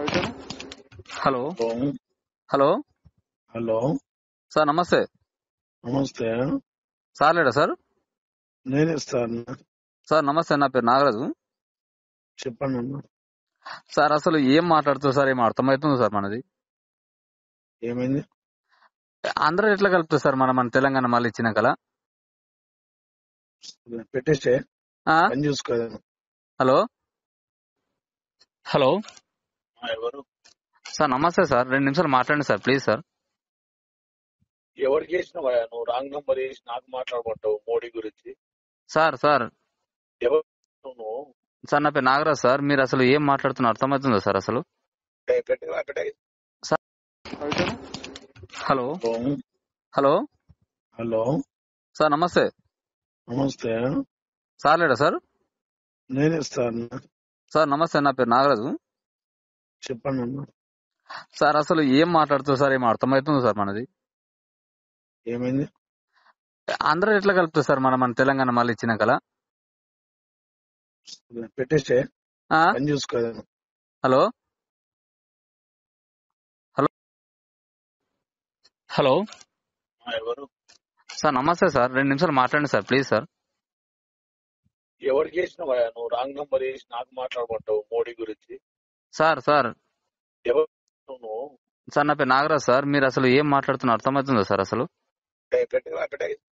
Hello hello hello hello sir నమస్తే నమస్తే sir లేడా సార్ నేనే సార్ సార్ నమస్తే నా పేరు నాగరాజు చెప్పండి అన్న సార్ అసలు ఏం మాట్లాడుతుంది సార్ ఏం అర్థమవుతుంది సార్ మనది ఏమైంది అందరూ ఎట్లా కలుపుతుంది సార్ మన మన తెలంగాణ మళ్ళీ ఇచ్చిన కల పెట్టేసే ఆ? పని చూసుకోదా హలో హలో ఎవరు సార్ నమస్తే సార్ రెండు నిమిషాలు మాట్లాడండి సార్ ప్లీజ్ సార్ ఎవరికి చేసినావా నువ్వు రాంగ్ నంబర్ చేసి నాకు మాట్లాడమంటావు మోడీ గురించి సార్ సార్ ఎవరు నువ్వు సార్ నా పేరు నాగరాజ్ సార్ మీరు అసలు ఏం మాట్లాడుతున్నారు అర్థమవుతుందా సార్ అసలు ఏ, పెట్టేవా పెట్టే hello hello hello hello sir నమస్తే నమస్తే సార్ లేడా సార్ నేనే సార్ సార్ నమస్తే నా పేరు నాగరాజు చెప్పండి అన్న సార్ అసలు ఏం మాట్లాడుతుంది సార్ ఏం అర్థమవుతుంది సార్ మనది ఏమైంది అందరూ ఎట్లా కలుపుతుంది సార్ మన మన తెలంగాణ మళ్ళీ ఇచ్చిన కల పెట్టేసే ఆ? పని చూసుకోదా హలో హలో హలో ఎవరు సార్ నమస్తే సార్ రెండు నిమిషాలు మాట్లాడండి సార్ ప్లీజ్ సార్ ఎవరికి చేసినావా నువ్వు రాంగ్ నంబర్ చేసి నాకు మాట్లాడమంటావు మోడీ గురించి సార్ సార్ ఎవరు నువ్వు సార్ నా పేరు నాగరాజ్ సార్ మీరు అసలు ఏం మాట్లాడుతున్నారు అర్థమవుతుందా సార్ అసలు ఏ, పెట్టేవా పెట్టే